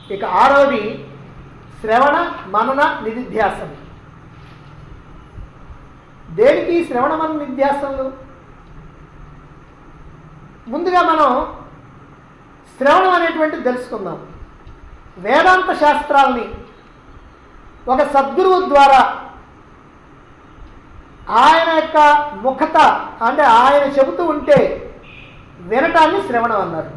ఇక ఆరోది శ్రవణ మనన నిధిధ్యాసనం దేనికి శ్రవణ మనన నిధ్యాసనలు ముందుగా మనం శ్రవణం అనేటువంటిది తెలుసుకుందాం వేదాంత శాస్త్రాల్ని ఒక సద్గురువు ద్వారా ఆయన యొక్క ముఖత అంటే ఆయన చెబుతూ ఉంటే వినటాన్ని శ్రవణం అన్నారు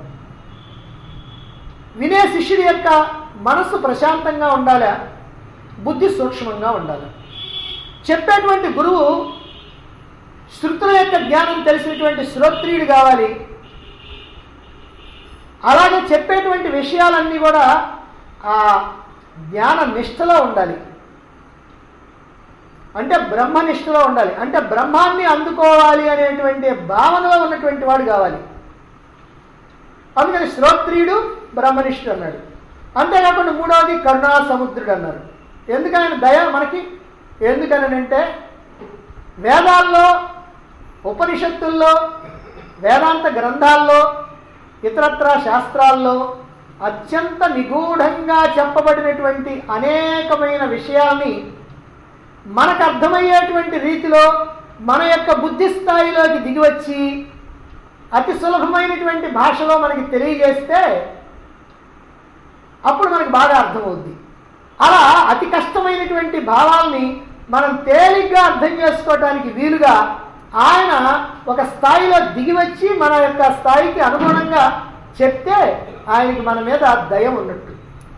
వినే శిష్యుడి యొక్క మనస్సు ప్రశాంతంగా ఉండాలా బుద్ధి సూక్ష్మంగా ఉండాలి చెప్పేటువంటి గురువు శృతుల యొక్క జ్ఞానం తెలిసినటువంటి శ్రోత్రియుడు కావాలి అలాగే చెప్పేటువంటి విషయాలన్నీ కూడా ఆ జ్ఞాన నిష్టలో ఉండాలి అంటే బ్రహ్మనిష్టలో ఉండాలి అంటే బ్రహ్మాన్ని అందుకోవాలి అనేటువంటి భావనలో ఉన్నటువంటి వాడు కావాలి అందుకని శ్రోత్రియుడు బ్రహ్మనిష్ఠుడు అన్నాడు అంతేకాకుండా మూడవది కరుణా సముద్రుడు అన్నారు ఎందుకని దయ మనకి ఎందుకనంటే వేదాల్లో ఉపనిషత్తుల్లో వేదాంత గ్రంథాల్లో ఇతరత్ర శాస్త్రాల్లో అత్యంత నిగూఢంగా చెప్పబడినటువంటి అనేకమైన విషయాల్ని మనకు అర్థమయ్యేటువంటి రీతిలో మన యొక్క బుద్ధి స్థాయిలోకి దిగివచ్చి అతి సులభమైనటువంటి భాషలో మనకి తెలియజేస్తే అప్పుడు మనకి బాగా అర్థమవుద్ది అలా అతి కష్టమైనటువంటి భావాల్ని మనం తేలిగ్గా అర్థం చేసుకోవటానికి వీలుగా ఆయన ఒక స్థాయిలో దిగివచ్చి మన యొక్క స్థాయికి అనుగుణంగా చెప్తే ఆయనకి మన మీద దయ ఉన్నట్టు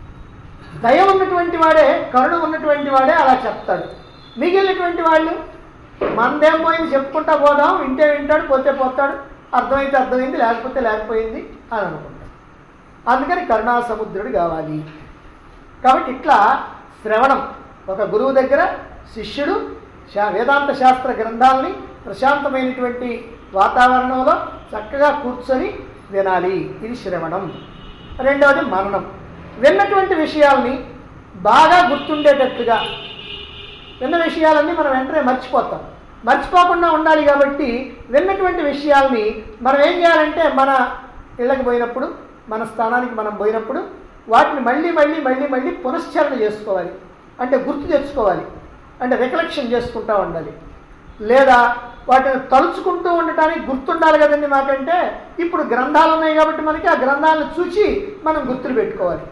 దయ ఉన్నటువంటి వాడే కరుణ ఉన్నటువంటి వాడే అలా చెప్తాడు మిగిలినటువంటి వాళ్ళు మనదేం పోయింది చెప్పుకుంటా పోదాం వింటే వింటాడు పోతే పోతాడు అర్థమైతే అర్థమైంది లేకపోతే లేకపోయింది అని అనుకుంటాడు అందుకని కరుణా సముద్రుడు కావాలి కాబట్టి ఇట్లా శ్రవణం ఒక గురువు దగ్గర శిష్యుడు శా వేదాంత శాస్త్ర గ్రంథాలని ప్రశాంతమైనటువంటి వాతావరణంలో చక్కగా కూర్చొని వినాలి ఇది శ్రవణం రెండవది మననం విన్నటువంటి విషయాల్ని బాగా గుర్తుండేటట్లుగా విన్న విషయాలన్నీ మనం వెంటనే మర్చిపోతాం మర్చిపోకుండా ఉండాలి కాబట్టి విన్నటువంటి విషయాల్ని మనం ఏం చేయాలంటే మన ఇళ్ళకి పోయినప్పుడు మన స్థానానికి మనం పోయినప్పుడు వాటిని మళ్ళీ మళ్ళీ మళ్ళీ మళ్ళీ పునశ్చరణ చేసుకోవాలి అంటే గుర్తు తెచ్చుకోవాలి అంటే రికలెక్షన్ చేసుకుంటూ ఉండాలి లేదా వాటిని తలుచుకుంటూ ఉండటానికి గుర్తుండాలి కదండి మాకంటే ఇప్పుడు గ్రంథాలు ఉన్నాయి కాబట్టి మనకి ఆ గ్రంథాలను చూసి మనం గుర్తులు పెట్టుకోవాలి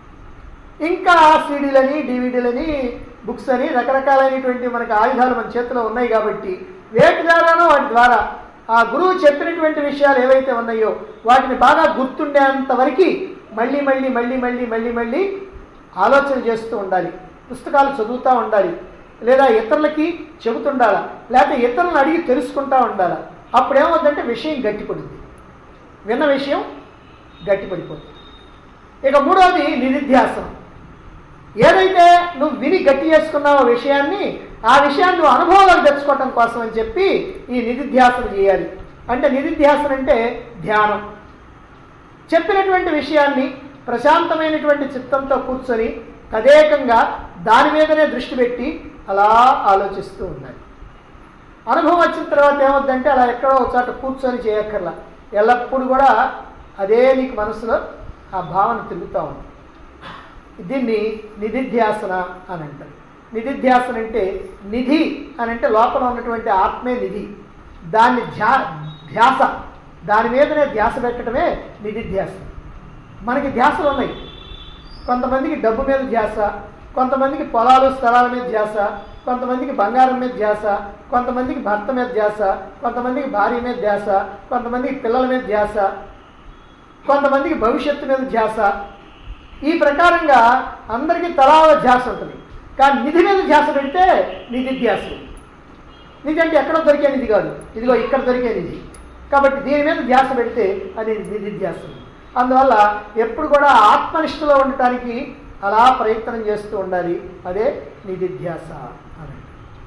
ఇంకా సీడీలని డివిడీలని బుక్స్ అని రకరకాలైనటువంటి మనకి ఆయుధాలు మన చేతిలో ఉన్నాయి కాబట్టి వేటి ద్వారానో వాటి ద్వారా ఆ గురువు చెప్పినటువంటి విషయాలు ఏవైతే ఉన్నాయో వాటిని బాగా గుర్తుండేంత వరకు మళ్ళీ మళ్ళీ మళ్ళీ మళ్ళీ మళ్ళీ మళ్ళీ ఆలోచన చేస్తూ ఉండాలి పుస్తకాలు చదువుతూ ఉండాలి లేదా ఇతరులకి చెబుతుండాలా లేకపోతే ఇతరులను అడిగి తెలుసుకుంటా ఉండాలా అప్పుడు ఏమవుతుందంటే విషయం గట్టిపడుద్ది విన్న విషయం గట్టిపడిపోతుంది ఇక మూడవది నిధిధ్యాసనం ఏదైతే నువ్వు విని గట్టి చేసుకున్నావో విషయాన్ని ఆ విషయాన్ని నువ్వు అనుభవంలోకి తెచ్చుకోవటం కోసం అని చెప్పి ఈ నిధిధ్యాసన చేయాలి అంటే నిధిధ్యాసన అంటే ధ్యానం చెప్పినటువంటి విషయాన్ని ప్రశాంతమైనటువంటి చిత్తంతో కూర్చొని తదేకంగా దాని మీదనే దృష్టి పెట్టి అలా ఆలోచిస్తూ ఉండాలి అనుభవం వచ్చిన తర్వాత ఏమవుద్దంటే అలా ఎక్కడో ఒక చోట కూర్చొని చేయక్కర్లా ఎల్లప్పుడూ కూడా అదే నీకు మనసులో ఆ భావన తిరుగుతూ ఉంది దీన్ని నిధిధ్యాసన అని అంటారు నిధిధ్యాసన అంటే నిధి అని అంటే లోపల ఉన్నటువంటి ఆత్మే నిధి దాన్ని ధ్యా ధ్యాస దాని మీదనే ధ్యాస పెట్టడమే నిధిధ్యాస మనకి ధ్యాసలు ఉన్నాయి కొంతమందికి డబ్బు మీద ధ్యాస కొంతమందికి పొలాలు స్థలాల మీద ధ్యాస కొంతమందికి బంగారం మీద ధ్యాస కొంతమందికి భర్త మీద ధ్యాస కొంతమందికి భార్య మీద ధ్యాస కొంతమందికి పిల్లల మీద ధ్యాస కొంతమందికి భవిష్యత్తు మీద ధ్యాస ఈ ప్రకారంగా అందరికీ తలా ఓ ధ్యాస ఉంటుంది కానీ నిధి మీద ధ్యాస పెడితే నిధి ధ్యాస నిధి అంటే ఎక్కడో దొరికే నిధి కాదు ఇదిగో ఇక్కడ దొరికే నిధి కాబట్టి దీని మీద ధ్యాస పెడితే అది నిధి ధ్యాస అందువల్ల ఎప్పుడు కూడా ఆత్మనిష్టలో ఉండటానికి అలా ప్రయత్నం చేస్తూ ఉండాలి అదే నిధిధ్యాస అని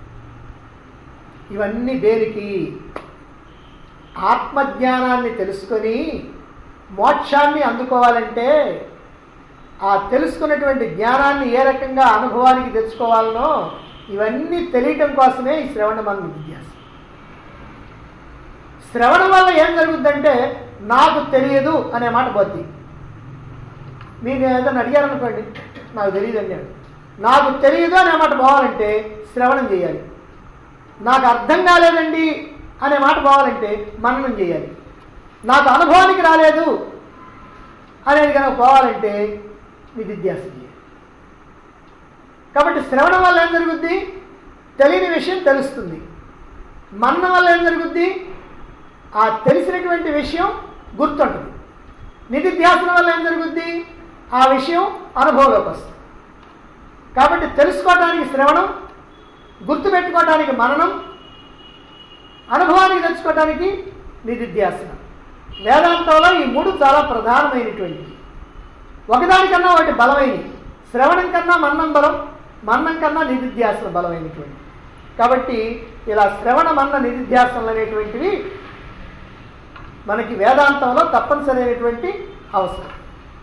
ఇవన్నీ దేనికి ఆత్మజ్ఞానాన్ని తెలుసుకొని మోక్షాన్ని అందుకోవాలంటే ఆ తెలుసుకున్నటువంటి జ్ఞానాన్ని ఏ రకంగా అనుభవానికి తెచ్చుకోవాలనో ఇవన్నీ తెలియటం కోసమే ఈ శ్రవణ మన నిధ్యాస శ్రవణం వల్ల ఏం జరుగుద్దంటే నాకు తెలియదు అనే మాట పోద్ది మీరు ఏదైనా అడిగారనుకోండి నాకు తెలియదండి అని నాకు తెలియదు అనే మాట పోవాలంటే శ్రవణం చేయాలి నాకు అర్థం కాలేదండి అనే మాట పోవాలంటే మననం చేయాలి నాకు అనుభవానికి రాలేదు అనేది కనుక పోవాలంటే నిధిధ్యాసం చేయాలి కాబట్టి శ్రవణం వల్ల ఏం జరుగుద్ది తెలియని విషయం తెలుస్తుంది మన్నం వల్ల ఏం జరుగుద్ది ఆ తెలిసినటువంటి విషయం గుర్తుంటుంది నిధిధ్యాసనం వల్ల ఏం జరుగుద్ది ఆ విషయం అనుభవంలోకి వస్తుంది కాబట్టి తెలుసుకోవడానికి శ్రవణం గుర్తుపెట్టుకోవడానికి మననం అనుభవానికి తెచ్చుకోవడానికి నిధిధ్యాసనం వేదాంతంలో ఈ మూడు చాలా ప్రధానమైనటువంటివి ఒకదానికన్నా ఒకటి బలమైనవి శ్రవణం కన్నా మన్నం బలం మన్నం కన్నా నిధిధ్యాసన బలమైనటువంటి కాబట్టి ఇలా శ్రవణ మన్న నిధిధ్యాసనలు అనేటువంటివి మనకి వేదాంతంలో తప్పనిసరి అయినటువంటి అవసరం